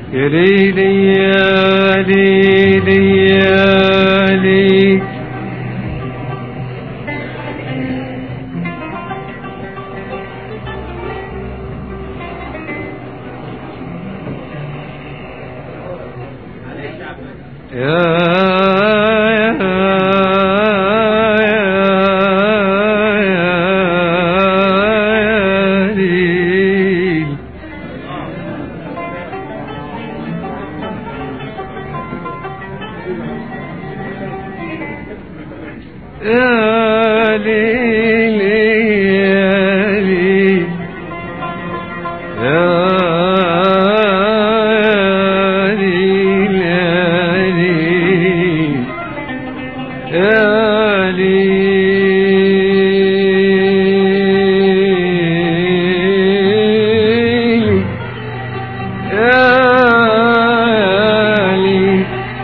يا ليلي يا ليلي يا ليلي يا ليل يا ليل يا ليل يا ليل يا ليل يا ليل يا ليل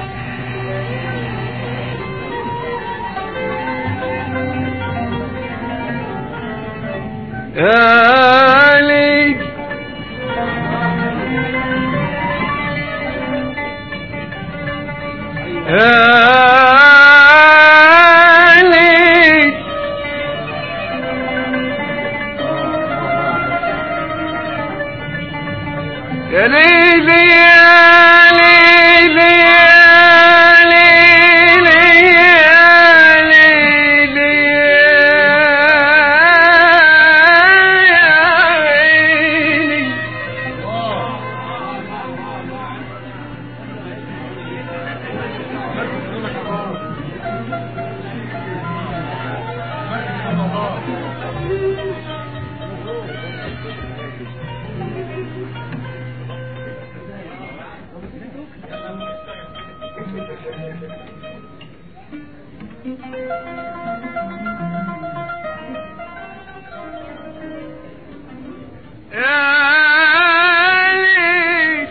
يا ليل يا ليل يا ليل يا ليل يا ليل يا ليل يا ليل يا ليل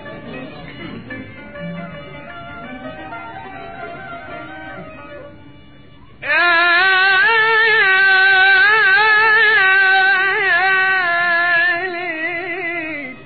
يا ليل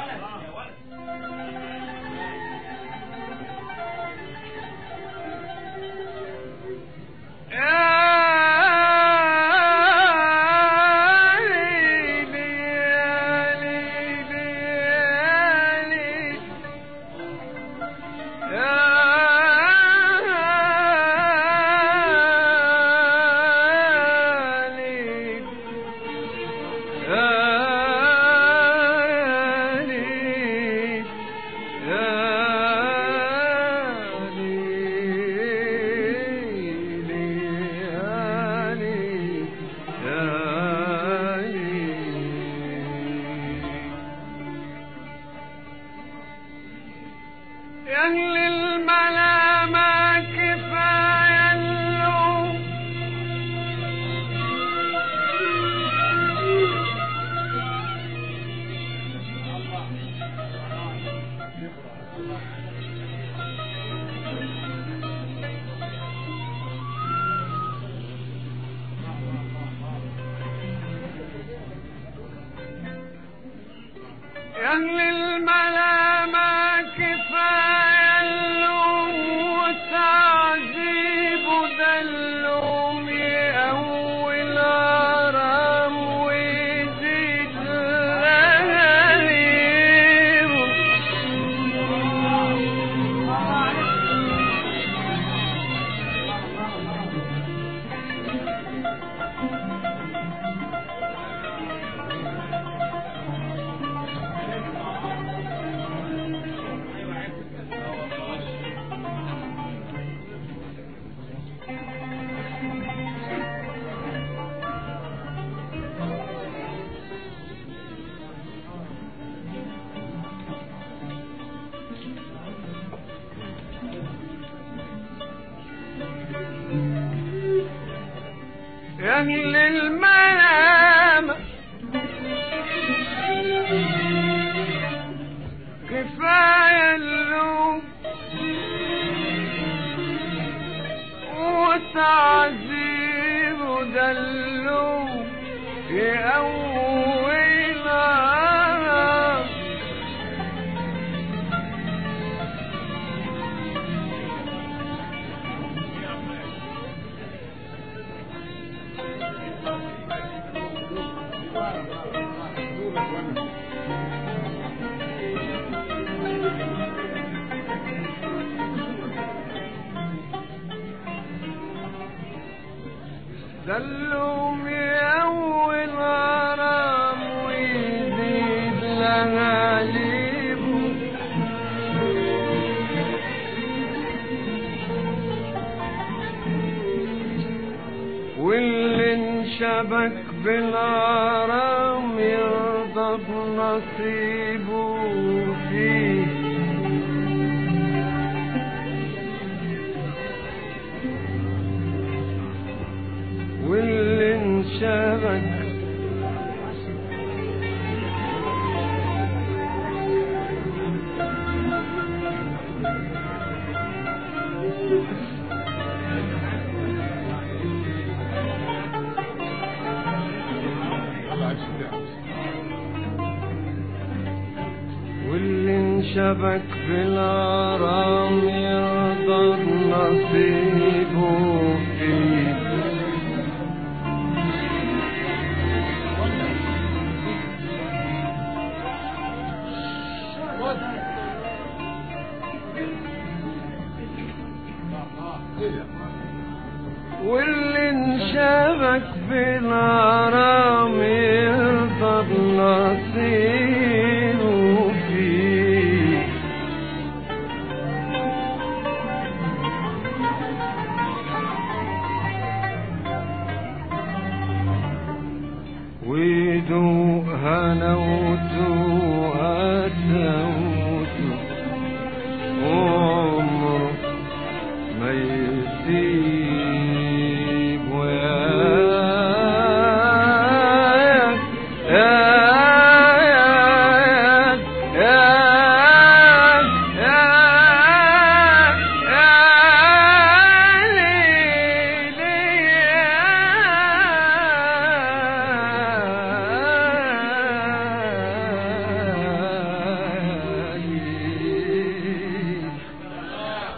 أهل الملامة كفاية اللوم أهل الملامة كفاية اللوم وتعذيب ده اللوم يأول غرام ويزيد غليل أهل الملامة كفاية اللوم وتعذيب ده اللوم يقوي نار اللوم يأول غرام ويزيد لها ليبه واللي انشبك بالغرام يرضى بنصيبه فيه واللي انشبك واللي انشبك بالغرام يرضى نصيبه فيه واللي انشبك بالغرام يرضى بنصيبه فيه ويدوق هنوته وأسوته عمره ما يسيب وياك ياك ياك ياك يا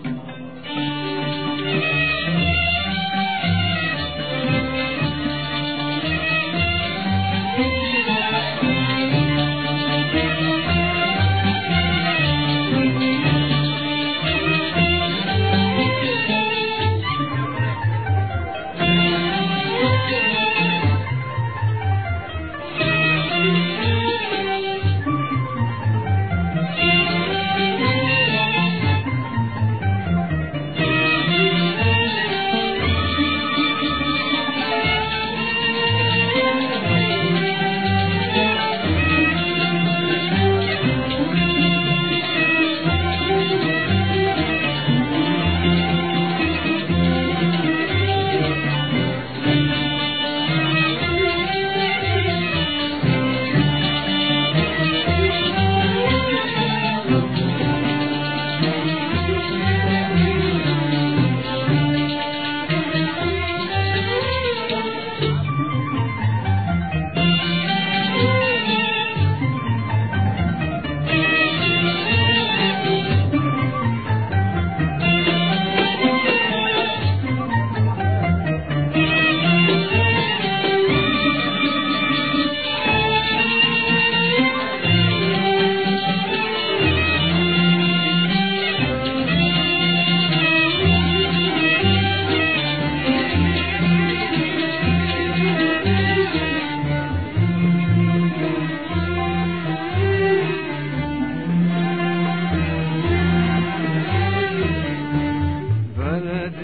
بلد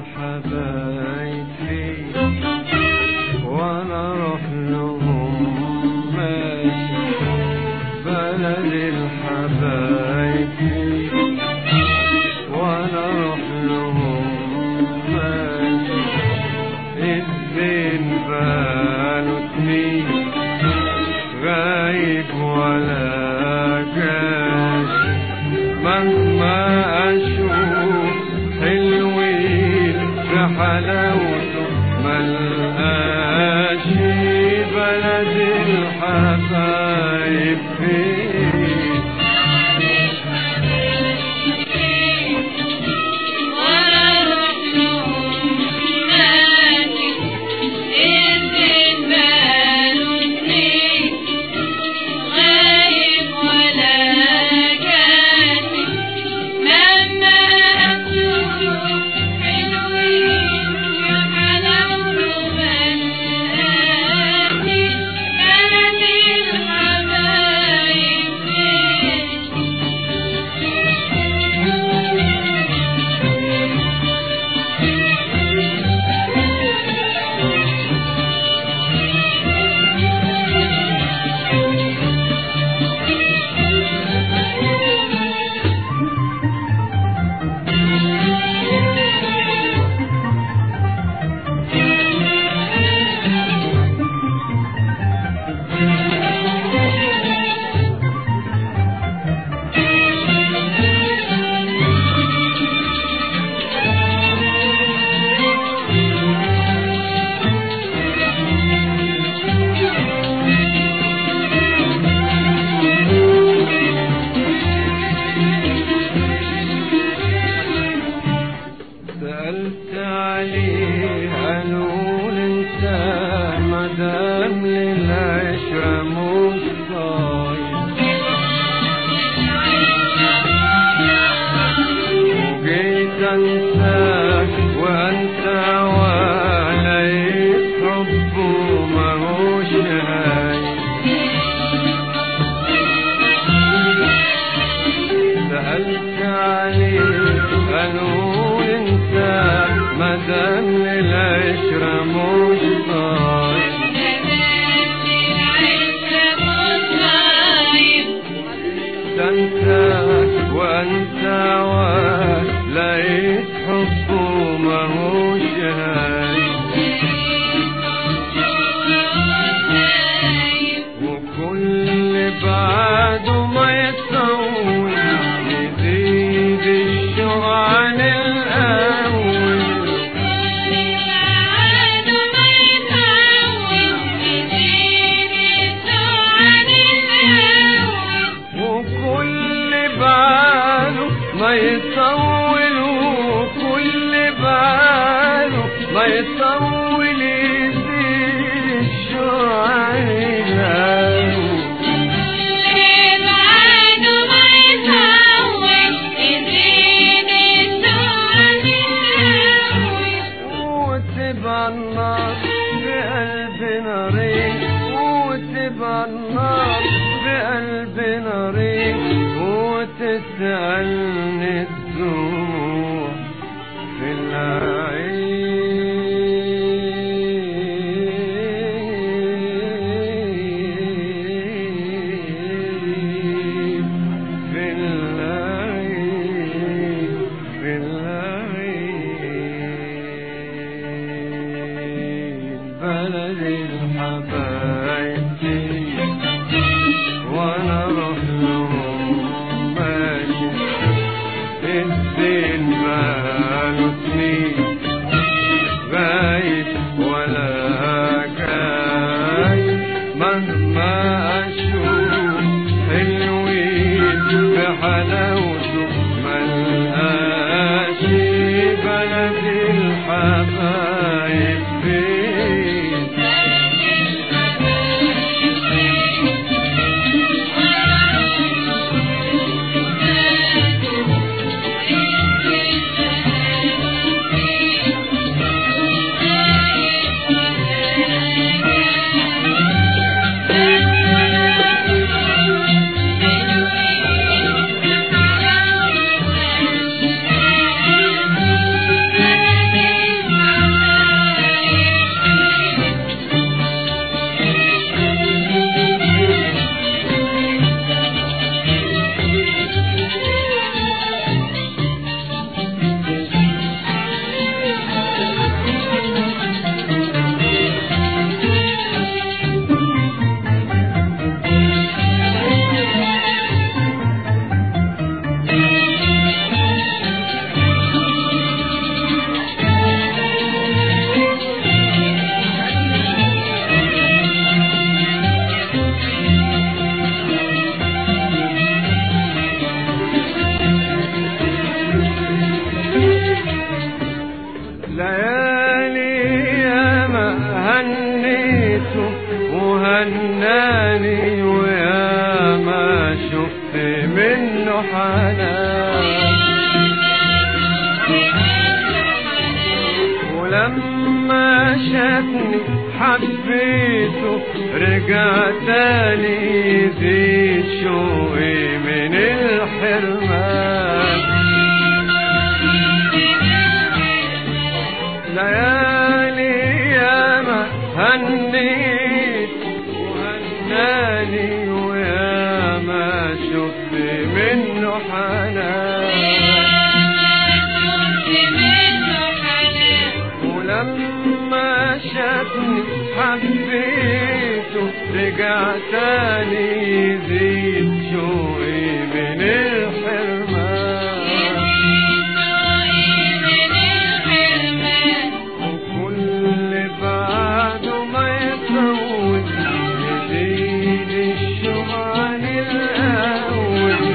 الحبايب فيه وانا اروح لهم ماشي بلد الحبايب فيه وانا اروح لهم ماشي الزين باله سنين غايب ولا جاش مهما اشوف حلوين في حلاوته ملقاش بلد الحبايب فيه العشرة مش طايق ده انت وانت ولقيت حبه ماهوش هايل وكل بعده ما يطول يزيد الشوق عن الأول وكل بعده ما يطول وكل بعده ما يطول يزيد الشوق عن الأول وتبقى النار بقلبنا ريح وتبقى النار بقلبنا ريح وتسألني الدموع في العين في العين في العين بلد الحبايب وانا اروح لهم ماشي الدين ماله سنين غايب ولا جاي مهما اشوف حلوين بحلاوته ملهاش بلد الحبايب فين ليالي يا ما هنيته وهناني ويا ما شفت منه حنان ولما شافني حبيته رجع تاني يزيد شوقي من الحرمان ليالي يا ما هنيت وهناني ويا ما شفت منه حنان ولما شافني حبيته رجع تاني يزيد شوقي من الحرمان وكل بعده ما يطول يزيد الشوق عن الأول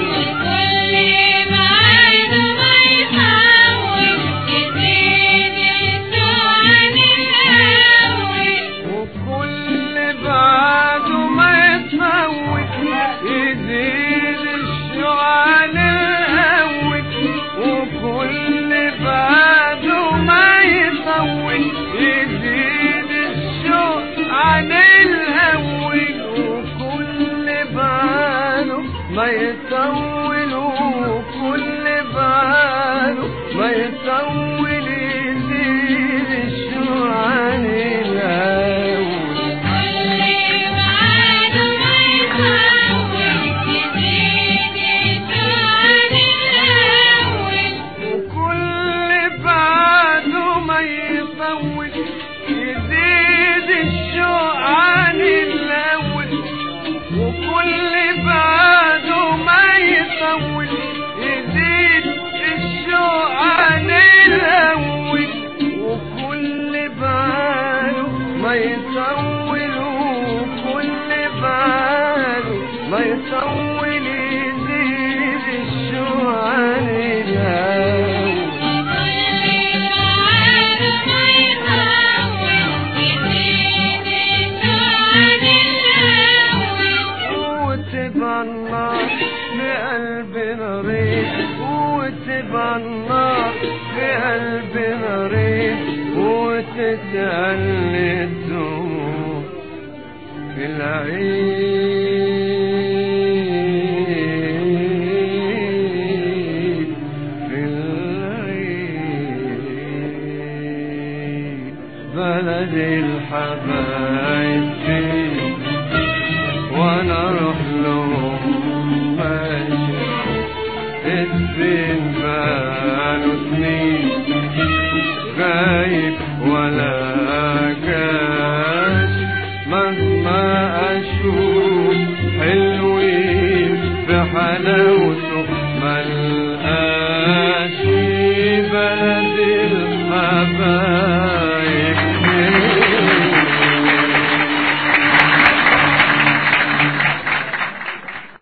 وكل بعده ما يتفوت يزيد الشوق عن الأول وكل بعده ما يطول يزيد الشوق عن الأول وكل بعده ما يطول وكل بعده ما يطول يزيد الشوق عن يهون يزيد الشوق عن الهوى وتبع النار بقلبنا ريح وتبع النار بقلبنا ريح وتتقلي الدموع في العيد في العيد بلد الحبايب فيه وانا اروح لهم ماشي الدين بقاله سنين غايب ولا كاش مهما اشوف حلوين في حلاوته ملا